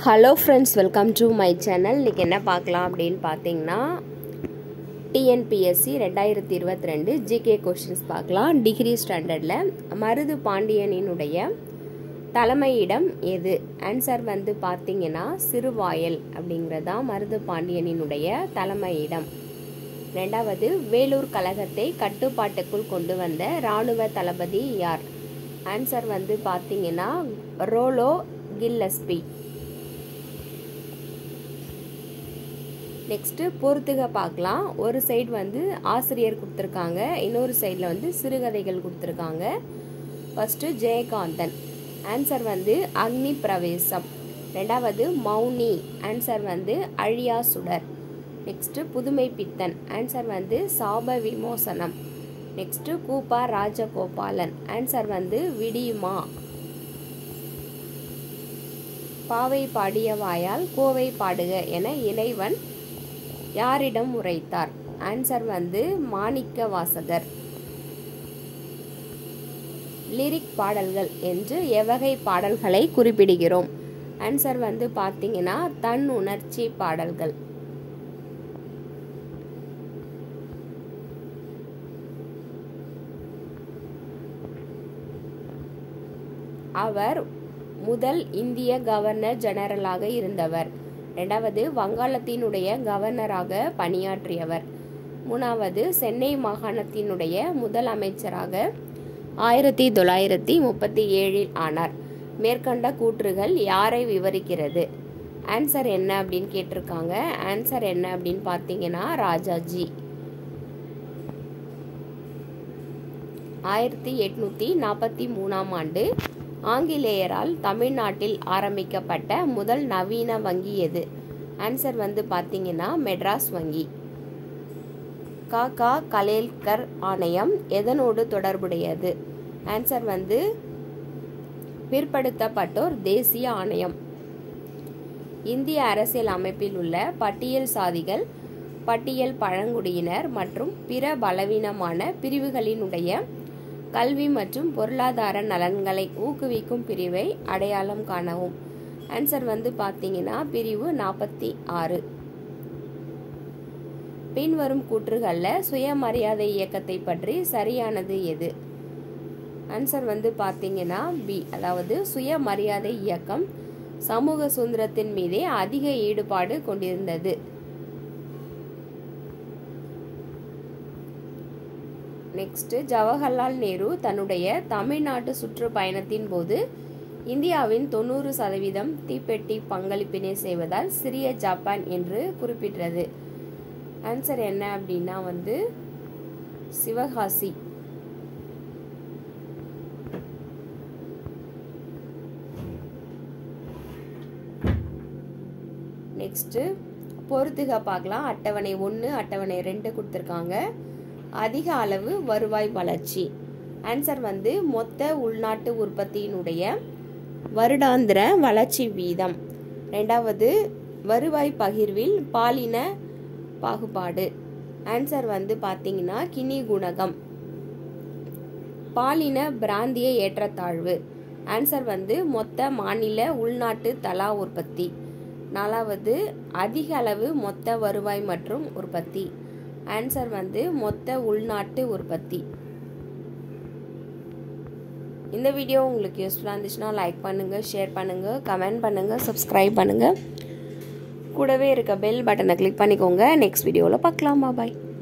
hello friends welcome to my channel இன்றைக்கி என்ன பார்க்கலாம் அப்படின்னு பார்த்தீங்கன்னா டிஎன்பிஎஸ்சி ரெண்டாயிரத்தி இருபத்தி ரெண்டு ஜிகே கொஷின்ஸ் பார்க்கலாம் டிகிரி ஸ்டாண்டர்டில் மருது பாண்டியனினுடைய தலைமையிடம் எது ஆன்சர் வந்து பார்த்தீங்கன்னா சிறுவாயல் அப்படிங்கிறதா மருது பாண்டியனினுடைய தலைமையிடம் ரெண்டாவது வேலூர் கழகத்தை கட்டுப்பாட்டுக்குள் கொண்டு வந்த இராணுவ தளபதி யார் ஆன்சர் வந்து பார்த்தீங்கன்னா ரோலோ கில்லஸ்பி நெக்ஸ்ட்டு பொறுத்துக பார்க்கலாம் ஒரு சைடு வந்து ஆசிரியர் கொடுத்துருக்காங்க இன்னொரு சைடில் வந்து சிறுகதைகள் கொடுத்துருக்காங்க ஃபஸ்ட்டு ஜெயகாந்தன் ஆன்சர் வந்து அக்னி பிரவேசம் ரெண்டாவது மௌனி ஆன்சர் வந்து அழியா சுடர் நெக்ஸ்ட்டு புதுமை பித்தன் ஆன்சர் வந்து சாப விமோசனம் நெக்ஸ்ட்டு கூப்பா ராஜகோபாலன் ஆன்சர் வந்து விடியுமா பாவை பாடிய வாயால் கோவை பாடுக என இறைவன் யாரிடம் உரைத்தார் ஆன்சர் வந்து மாணிக்க வாசகர் லிரிக் பாடல்கள் என்று எவ்வகை பாடல்களை குறிப்பிடுகிறோம் ஆன்சர் வந்து பார்த்தீங்கன்னா தன் உணர்ச்சி பாடல்கள் அவர் முதல் இந்திய கவர்னர் ஜெனரலாக இருந்தவர் ரெண்டாவது வங்காளத்தினுடைய கவர்னராக பணியாற்றியவர் மூணாவது சென்னை மாகாணத்தினுடைய முதல் அமைச்சராக ஆயிரத்தி தொள்ளாயிரத்தி முப்பத்தி ஏழில் ஆனார் மேற்கண்ட கூற்றுகள் யாரை விவரிக்கிறது ஆன்சர் என்ன அப்படின்னு கேட்டிருக்காங்க ஆன்சர் என்ன அப்படின்னு பார்த்தீங்கன்னா ராஜாஜி ஆயிரத்தி எட்நூற்றி நாற்பத்தி மூணாம் ஆண்டு ஆங்கிலேயரால் தமிழ்நாட்டில் ஆரம்பிக்கப்பட்ட முதல் நவீன வங்கி எது ஆன்சர் வந்து பார்த்தீங்கன்னா மெட்ராஸ் வங்கி காகா கலேல்கர் ஆணையம் எதனோடு தொடர்புடையது ஆன்சர் வந்து பிற்படுத்தப்பட்டோர் தேசிய ஆணையம் இந்திய அரசியல் அமைப்பில் உள்ள பட்டியல் சாதிகள் பட்டியல் பழங்குடியினர் மற்றும் பிற பலவீனமான பிரிவுகளினுடைய கல்வி மற்றும் பொருளாதார நலன்களை ஊக்குவிக்கும் பிரிவை அடையாளம் காணவும் ஆன்சர் வந்து பார்த்தீங்கன்னா பிரிவு நாற்பத்தி ஆறு பின்வரும் கூற்றுகளில் சுயமரியாதை இயக்கத்தை பற்றி சரியானது எது ஆன்சர் வந்து பார்த்தீங்கன்னா பி அதாவது சுயமரியாதை இயக்கம் சமூக சுதந்திரத்தின் மீதே அதிக ஈடுபாடு கொண்டிருந்தது நெக்ஸ்ட்டு ஜவஹர்லால் நேரு தன்னுடைய தமிழ்நாட்டு சுற்றுப்பயணத்தின் போது இந்தியாவின் தொண்ணூறு சதவீதம் தீப்பெட்டி பங்களிப்பினை செய்வதால் சிறிய ஜப்பான் என்று குறிப்பிட்டது ஆன்சர் என்ன அப்படின்னா வந்து சிவகாசி நெக்ஸ்ட்டு பொறுத்துக பார்க்கலாம் அட்டவணை ஒன்று அட்டவணை ரெண்டு கொடுத்துருக்காங்க அதிக அளவு வருவாய் வளர்ச்சி ஆன்சர் வந்து மொத்த உள்நாட்டு உற்பத்தியினுடைய வருடாந்திர வளர்ச்சி வீதம் ரெண்டாவது வருவாய் பகிர்வில் பாலின பாகுபாடு ஆன்சர் வந்து பார்த்தீங்கன்னா கினி குணகம் பாலின பிராந்திய ஏற்றத்தாழ்வு ஆன்சர் வந்து மொத்த மாநில உள்நாட்டு தலா உற்பத்தி நாலாவது அதிக அளவு மொத்த வருவாய் மற்றும் உற்பத்தி ஆன்சர் வந்து மொத்த உள்நாட்டு உற்பத்தி இந்த வீடியோ உங்களுக்கு யூஸ்ஃபுல்லாக இருந்துச்சுன்னா லைக் பண்ணுங்கள் ஷேர் பண்ணுங்கள் கமெண்ட் பண்ணுங்கள் சப்ஸ்கிரைப் பண்ணுங்கள் கூடவே இருக்க பெல் பட்டனை கிளிக் பண்ணிக்கோங்க நெக்ஸ்ட் வீடியோவில் பார்க்கலாமா பாய்